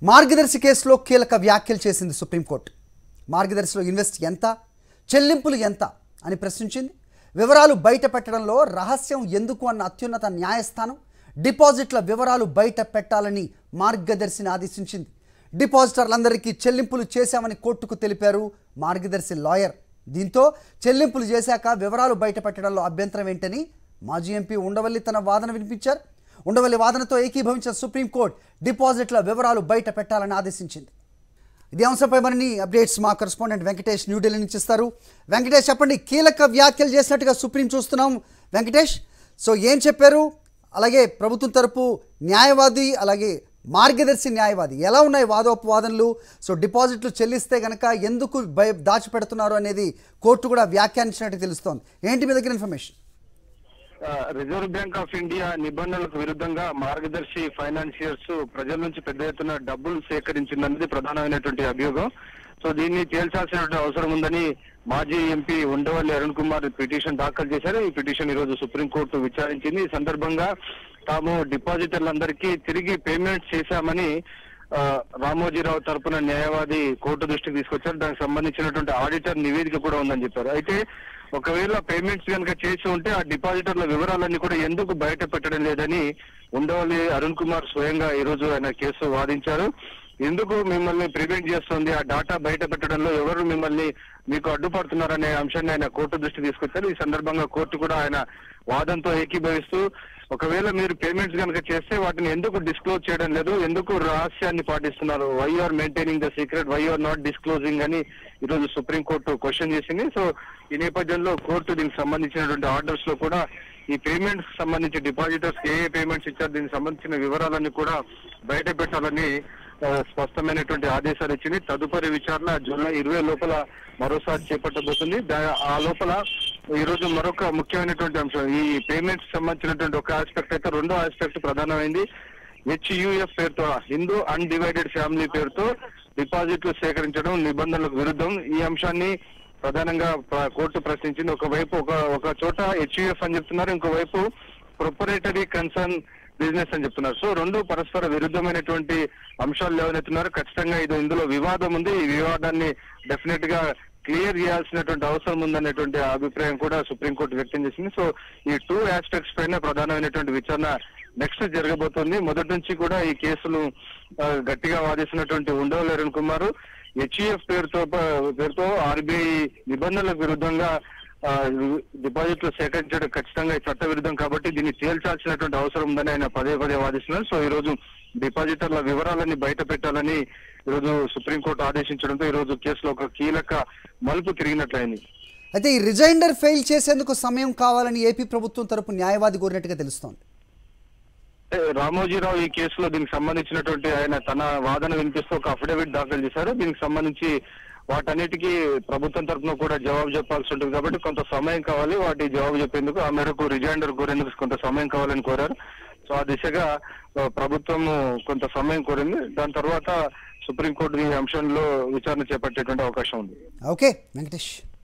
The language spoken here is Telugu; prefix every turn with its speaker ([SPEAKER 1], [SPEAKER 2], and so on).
[SPEAKER 1] మార్గదర్శి కేసులో కీలక వ్యాఖ్యలు చేసింది సుప్రీంకోర్టు మార్గదర్శిలో ఇన్వెస్ట్ ఎంత చెల్లింపులు ఎంత అని ప్రశ్నించింది వివరాలు బయట పెట్టడంలో రహస్యం ఎందుకు అన్న అత్యున్నత న్యాయస్థానం డిపాజిట్ల వివరాలు బయట పెట్టాలని మార్గదర్శిని ఆదేశించింది డిపాజిటర్లందరికీ చెల్లింపులు చేశామని కోర్టుకు తెలిపారు మార్గదర్శి లాయర్ దీంతో చెల్లింపులు చేశాక వివరాలు బయట పెట్టడంలో అభ్యంతరం ఏంటని మాజీ ఎంపీ ఉండవల్లి తన వాదన వినిపించారు ఉండవల్లి వాదనతో ఏకీభవించిన సుప్రీంకోర్టు డిపాజిట్ల వివరాలు బయట పెట్టాలని ఆదేశించింది ఇదే అంశంపై మరిన్ని అప్డేట్స్ మా కరెస్పాండెంట్ వెంకటేష్ న్యూఢిల్లీ నుంచి ఇస్తారు వెంకటేష్ చెప్పండి కీలక వ్యాఖ్యలు చేసినట్టుగా సుప్రీం చూస్తున్నాం వెంకటేష్ సో ఏం చెప్పారు అలాగే ప్రభుత్వం తరపు న్యాయవాది అలాగే మార్గదర్శి న్యాయవాది ఎలా ఉన్నాయి వాదోపవాదనలు సో డిపాజిట్లు చెల్లిస్తే కనుక ఎందుకు భయ దాచిపెడుతున్నారు అనేది కోర్టు కూడా వ్యాఖ్యానించినట్టు తెలుస్తోంది ఏంటి మీ దగ్గర ఇన్ఫర్మేషన్
[SPEAKER 2] ఆ, రిజర్వ్ బ్యాంక్ ఆఫ్ ఇండియా నిబంధనలకు విరుద్ధంగా మార్గదర్శి ఫైనాన్షియర్స్ ప్రజల నుంచి పెద్ద ఎత్తున డబ్బులు సేకరించిందన్నది ప్రధానమైనటువంటి అభియోగం సో దీన్ని తేల్చాల్సినటువంటి అవసరం ఉందని మాజీ ఎంపీ ఉండవల్లి అరుణ్ కుమార్ పిటిషన్ దాఖలు చేశారు ఈ పిటిషన్ ఈ రోజు సుప్రీంకోర్టు విచారించింది ఈ సందర్భంగా తాము డిపాజిటర్లందరికీ తిరిగి పేమెంట్ చేశామని ఆ, రామోజీరావు తరపున న్యాయవాది కోర్టు దృష్టికి తీసుకొచ్చారు దానికి సంబంధించినటువంటి ఆడిటర్ నివేదిక కూడా ఉందని చెప్పారు అయితే ఒకవేళ పేమెంట్స్ కనుక చేసి ఉంటే ఆ డిపాజిటర్ల వివరాలన్నీ కూడా ఎందుకు బయట పెట్టడం లేదని ఉండవల్లి అరుణ్ కుమార్ స్వయంగా ఈ రోజు ఆయన కేసు వాదించారు ఎందుకు మిమ్మల్ని ప్రివెంట్ చేస్తుంది ఆ డాటా బయట పెట్టడంలో ఎవరు మిమ్మల్ని మీకు అడ్డుపడుతున్నారనే అంశాన్ని ఆయన కోర్టు దృష్టి తీసుకొచ్చారు ఈ సందర్భంగా కోర్టు కూడా ఆయన వాదంతో ఏకీభవిస్తూ ఒకవేళ మీరు పేమెంట్స్ కనుక చేస్తే వాటిని ఎందుకు డిస్క్లోజ్ చేయడం లేదు ఎందుకు రహస్యాన్ని పాటిస్తున్నారు why are maintaining the secret why are not disclosing అని ఈ రోజు సుప్రీం కోర్టు క్వశ్చన్ చేసింది సో ఈ నేపథ్యంలో కోర్టు దీనికి సంబంధించినటువంటి ఆర్డర్స్ లో కూడా ఈ పేమెంట్స్ సంబంధించి డిపాజిటర్స్ ఏ ఏ పేమెంట్స్ ఇచ్చారు దీనికి సంబంధించిన వివరాలన్నీ కూడా బయట పెట్టాలని ఆ, స్పష్టమైనటువంటి ఆదేశాలు ఇచ్చింది తదుపరి విచారణ జూలై ఇరవై లోపల మరోసారి చేపట్టబోతుంది దా- ఆ లోపల ఈ రోజు మరొక ముఖ్యమైనటువంటి అంశం ఈ పేమెంట్స్ సంబంధించినటువంటి ఒక ఆస్పెక్ట్ అయితే రెండో ఆస్పెక్ట్ ప్రధానమైంది హెచ్యుఎఫ్ పేరుతో హిందూ అన్డివైడెడ్ ఫ్యామిలీ పేరుతో డిపాజిట్లు సేకరించడం నిబంధనలకు విరుద్ధం ఈ అంశాన్ని ప్రధానంగా ప్ర- కోర్టు ప్రశ్నించింది ఒకవైపు ఒక ఒక చోట హెచ్యుఎఫ్ అని చెప్తున్నారు ఇంకోవైపు ప్రొపరేటరీ కన్సర్న్ బిజినెస్ అని చెప్తున్నారు సో రెండు పరస్పర విరుద్ధమైనటువంటి అంశాలు లేవనెత్తున్నారు ఖచ్చితంగా ఇది ఇందులో వివాదం ఉంది ఈ వివాదాన్ని డెఫినెట్ గా క్లియర్ చేయాల్సినటువంటి అవసరం ఉందనేటువంటి అభిప్రాయం కూడా సుప్రీంకోర్టు వ్యక్తం చేసింది సో ఈ టూ ఆస్పెక్ట్స్ పైన ప్రధానమైనటువంటి విచారణ నెక్స్ట్ జరగబోతోంది మొదటి నుంచి కూడా ఈ కేసును ఆ, గట్టిగా వాదిస్తున్నటువంటి ఉండవల్లి అరుణ్ కుమార్ హెచ్ఈఎఫ్ పేరుతో పేరుతో ఆర్బీఐ నిబంధనలకు విరుద్ధంగా ఆ, డిపాజిట్లు సేకరించడం ఖచ్చితంగా ఈ చట్ట విరుద్ధం కాబట్టి దీన్ని తేల్చాల్సినటువంటి అవసరం ఉందని ఆయన పదే పదే వాదిస్తున్నారు సో ఈ రోజు డిపాజిటర్ల వివరాలన్నీ బయట పెట్టాలని ఈ రోజు సుప్రీంకోర్టు ఆదేశించడంతో ఈ రోజు కేసులో ఒక కీలక మలుపు తిరిగినట్లయింది
[SPEAKER 1] అయితే ఈ రిజైండర్ ఫెయిల్ చేసేందుకు సమయం కావాలని ఏపీ ప్రభుత్వం తరపు న్యాయవాది కోరినట్టుగా తెలుస్తోంది
[SPEAKER 2] ఏ, రామోజీరావు ఈ కేసులో దీనికి సంబంధించినటువంటి ఆయన తన వాదన వినిపిస్తూ ఒక అఫిడవిట్ దాఖలు చేశారు దీనికి సంబంధించి వాటన్నిటికీ ప్రభుత్వం తరఫున కూడా జవాబు చెప్పాల్సి ఉంటుంది కాబట్టి కొంత సమయం కావాలి వాటి జవాబు చెప్పేందుకు ఆ మేరకు రిజైండర్ కోరేందుకు కొంత సమయం కావాలని కోరారు సో ఆ దిశగా ఆ, ప్రభుత్వం కొంత సమయం కోరింది దాని తర్వాత సుప్రీంకోర్టు ఈ అంశంలో విచారణ చేపట్టేటువంటి అవకాశం ఉంది
[SPEAKER 1] ఓకే వెంకటేష్